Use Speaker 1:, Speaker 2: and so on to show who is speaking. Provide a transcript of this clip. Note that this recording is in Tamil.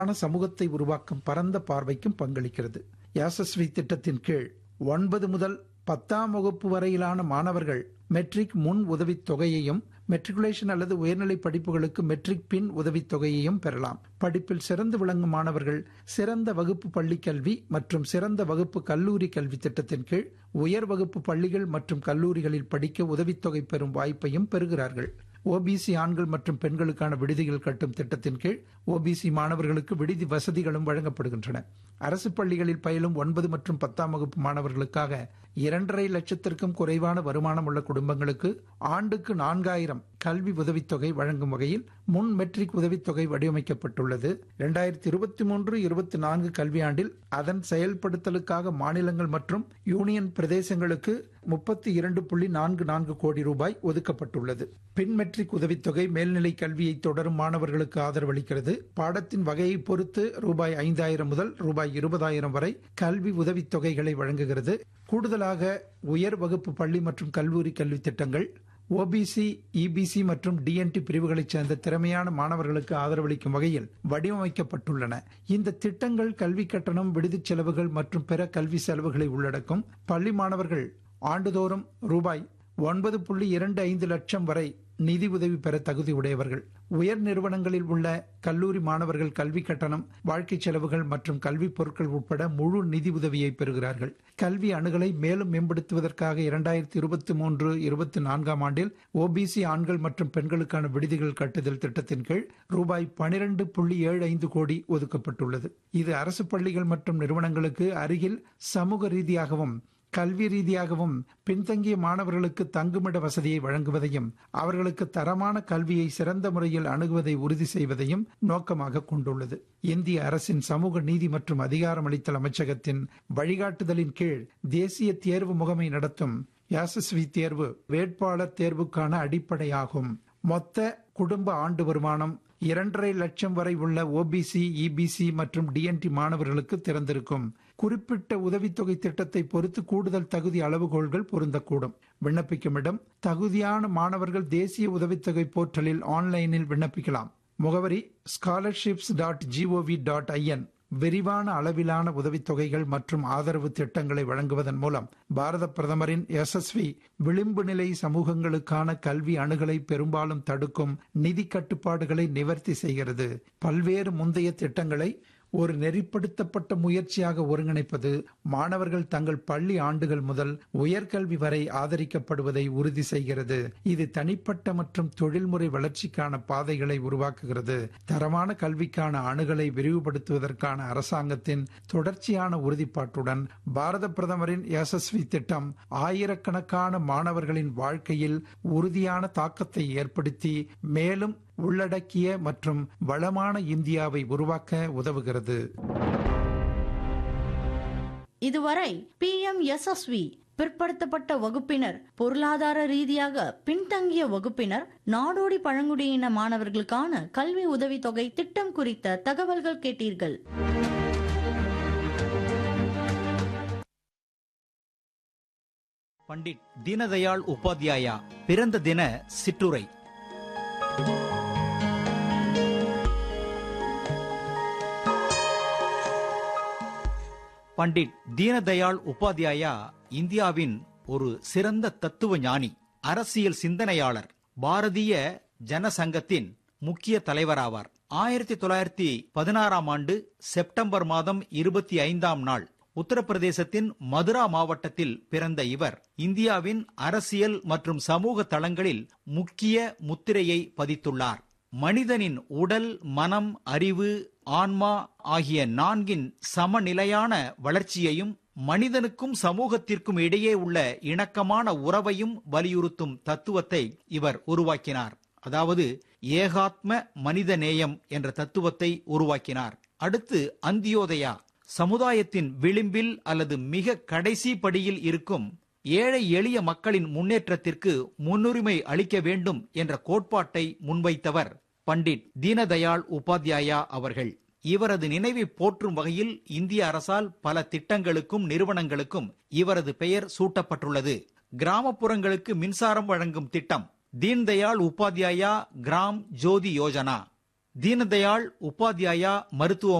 Speaker 1: ஆன சமூகத்தை உருவாக்கும் பரந்த பார்வைக்கும் பங்களிக்கிறது யாசஸ்வி திட்டத்தின் கீழ் ஒன்பது முதல் பத்தாம் வகுப்பு வரையிலான மாணவர்கள் மெட்ரிக் முன் உதவித் தொகையையும் மெட்ரிகுலேஷன் அல்லது உயர்நிலை படிப்புகளுக்கு மெட்ரிக் பின் உதவித் தொகையையும் பெறலாம் படிப்பில் சிறந்து விளங்கும் மாணவர்கள் சிறந்த வகுப்பு பள்ளி கல்வி மற்றும் சிறந்த வகுப்பு கல்லூரி கல்வி திட்டத்தின் கீழ் உயர் வகுப்பு பள்ளிகள் மற்றும் கல்லூரிகளில் படிக்க உதவித்தொகை பெறும் வாய்ப்பையும் பெறுகிறார்கள் ஓபிசி ஆண்கள் மற்றும் பெண்களுக்கான விடுதிகள் கட்டும் திட்டத்தின் கீழ் ஓபிசி மாணவர்களுக்கு விடுதி வசதிகளும் வழங்கப்படுகின்றன அரசு பள்ளிகளில் பயிலும் ஒன்பது மற்றும் பத்தாம் வகுப்பு மாணவர்களுக்காக இரண்டரை லட்சத்திற்கும் குறைவான வருமானம் உள்ள குடும்பங்களுக்கு ஆண்டுக்கு நான்காயிரம் கல்வி உதவித்தொகை வழங்கும் வகையில் முன் மெட்ரிக் உதவித்தொகை வடிவமைக்கப்பட்டுள்ளது இரண்டாயிரத்தி இருபத்தி மூன்று இருபத்தி நான்கு கல்வியாண்டில் அதன் செயல்படுத்தலுக்காக மாநிலங்கள் மற்றும் யூனியன் பிரதேசங்களுக்கு முப்பத்தி இரண்டு புள்ளி நான்கு நான்கு கோடி ரூபாய் ஒதுக்கப்பட்டுள்ளது பின் மெட்ரிக் உதவித்தொகை மேல்நிலை கல்வியை தொடரும் மாணவர்களுக்கு ஆதரவளிக்கிறது பாடத்தின் வகையை பொறுத்து ரூபாய் ஐந்தாயிரம் முதல் ரூபாய் இருபதாயிரம் வரை கல்வி உதவித்தொகைகளை வழங்குகிறது கூடுதலாக உயர் வகுப்பு பள்ளி மற்றும் கல்லூரி கல்வி திட்டங்கள் ஓபிசி இபிசி மற்றும் டிஎன்டி பிரிவுகளைச் சேர்ந்த திறமையான மாணவர்களுக்கு ஆதரவளிக்கும் வகையில் வடிவமைக்கப்பட்டுள்ளன இந்த திட்டங்கள் கல்வி கட்டணம் விடுதிச் செலவுகள் மற்றும் பிற கல்வி செலவுகளை உள்ளடக்கும் பள்ளி மாணவர்கள் ஆண்டுதோறும் ரூபாய் ஒன்பது புள்ளி இரண்டு ஐந்து லட்சம் வரை நிதி உதவி பெற தகுதி உடையவர்கள் உயர் நிறுவனங்களில் உள்ள கல்லூரி மாணவர்கள் கல்வி கட்டணம் வாழ்க்கை செலவுகள் மற்றும் கல்வி பொருட்கள் உட்பட முழு நிதி உதவியை பெறுகிறார்கள் கல்வி அணுகலை மேலும் மேம்படுத்துவதற்காக இரண்டாயிரத்தி இருபத்தி மூன்று இருபத்தி நான்காம் ஆண்டில் ஓபிசி ஆண்கள் மற்றும் பெண்களுக்கான விடுதிகள் கட்டுதல் திட்டத்தின் கீழ் ரூபாய் பனிரெண்டு புள்ளி ஏழு ஐந்து கோடி ஒதுக்கப்பட்டுள்ளது இது அரசு பள்ளிகள் மற்றும் நிறுவனங்களுக்கு அருகில் சமூக ரீதியாகவும் கல்வி ரீதியாகவும் பின்தங்கிய மாணவர்களுக்கு தங்குமிட வசதியை வழங்குவதையும் அவர்களுக்கு தரமான கல்வியை சிறந்த முறையில் அணுகுவதை உறுதி செய்வதையும் நோக்கமாக கொண்டுள்ளது இந்திய அரசின் சமூக நீதி மற்றும் அதிகாரமளித்தல் அமைச்சகத்தின் வழிகாட்டுதலின் கீழ் தேசிய தேர்வு முகமை நடத்தும் யாசஸ்வி தேர்வு வேட்பாளர் தேர்வுக்கான அடிப்படையாகும் மொத்த குடும்ப ஆண்டு வருமானம் இரண்டரை லட்சம் வரை உள்ள ஓபிசி இபிசி மற்றும் டிஎன்டி மாணவர்களுக்கு திறந்திருக்கும் குறிப்பிட்ட உதவித்தொகை திட்டத்தை பொறுத்து கூடுதல் தகுதி அளவுகோல்கள் பொருந்தக்கூடும் விண்ணப்பிக்கும் இடம் தகுதியான மாணவர்கள் தேசிய உதவித்தொகை போர்ட்டலில் ஆன்லைனில் விண்ணப்பிக்கலாம் முகவரி scholarships dot G O V dot I N விரிவான அளவிலான உதவித்தொகைகள் மற்றும் ஆதரவு திட்டங்களை வழங்குவதன் மூலம் பாரத பிரதமரின் எஸ்எஸ்வி விளிம்பு நிலை சமூகங்களுக்கான கல்வி அணுகலை பெரும்பாலும் தடுக்கும் நிதி கட்டுப்பாடுகளை நிவர்த்தி செய்கிறது பல்வேறு முந்தைய திட்டங்களை ஒரு நெறிப்படுத்தப்பட்ட முயற்சியாக ஒருங்கிணைப்பது மாணவர்கள் தங்கள் பள்ளி ஆண்டுகள் முதல் உயர்கல்வி வரை ஆதரிக்கப்படுவதை உறுதி செய்கிறது இது தனிப்பட்ட மற்றும் தொழில்முறை வளர்ச்சிக்கான பாதைகளை உருவாக்குகிறது தரமான கல்விக்கான அணுகலை விரிவுபடுத்துவதற்கான அரசாங்கத்தின் தொடர்ச்சியான உறுதிப்பாட்டுடன் பாரத பிரதமரின் யசஸ்வி திட்டம் ஆயிரக்கணக்கான மாணவர்களின் வாழ்க்கையில் உறுதியான தாக்கத்தை ஏற்படுத்தி மேலும் உள்ளடக்கிய மற்றும் வளமான இந்தியாவை உருவாக்க உதவுகிறது
Speaker 2: இதுவரை பி எம் எஸ்எஸ்வி பிற்படுத்தப்பட்ட வகுப்பினர் பொருளாதார ரீதியாக பின்தங்கிய வகுப்பினர் நாடோடி பழங்குடியின மாணவர்களுக்கான கல்வி உதவித்தொகை திட்டம் குறித்த தகவல்கள் கேட்டீர்கள்
Speaker 3: பண்டிட் தீனதயாள் உபாத்யாயா பிறந்த தின சிற்றுரை பண்டிட் தீனதயாள் உபாத்யாயா இந்தியாவின் ஒரு சிறந்த தத்துவ ஞானி அரசியல் சிந்தனையாளர் பாரதிய ஜனசங்கத்தின் முக்கிய தலைவராவார் ஆயிரத்தி தொள்ளாயிரத்தி பதினாறாம் ஆண்டு செப்டம்பர் மாதம் இருபத்தி ஐந்தாம் நாள் உத்தரப்பிரதேசத்தின் மதுரா மாவட்டத்தில் பிறந்த இவர் இந்தியாவின் அரசியல் மற்றும் சமூக தளங்களில் முக்கிய முத்திரையை பதித்துள்ளார் மனிதனின் உடல் மனம் அறிவு ஆன்மா ஆகிய நான்கின் சமநிலையான வளர்ச்சியையும் மனிதனுக்கும் சமூகத்திற்கும் இடையே உள்ள இணக்கமான உறவையும் வலியுறுத்தும் தத்துவத்தை இவர் உருவாக்கினார் அதாவது ஏகாத்ம மனித நேயம் என்ற தத்துவத்தை உருவாக்கினார் அடுத்து அந்தியோதயா சமுதாயத்தின் விளிம்பில் அல்லது மிக கடைசி படியில் இருக்கும் ஏழை எளிய மக்களின் முன்னேற்றத்திற்கு முன்னுரிமை அளிக்க வேண்டும் என்ற கோட்பாட்டை முன்வைத்தவர் பண்டிட் தீனதயாள் உபாத்யாயா அவர்கள் இவரது நினைவை போற்றும் வகையில் இந்திய அரசால் பல திட்டங்களுக்கும் நிறுவனங்களுக்கும் இவரது பெயர் சூட்டப்பட்டுள்ளது கிராமப்புறங்களுக்கு மின்சாரம் வழங்கும் திட்டம் தீன்தயாள் உபாத்யாயா கிராம் ஜோதி யோஜனா தீனதயாள் உபாத்யாயா மருத்துவ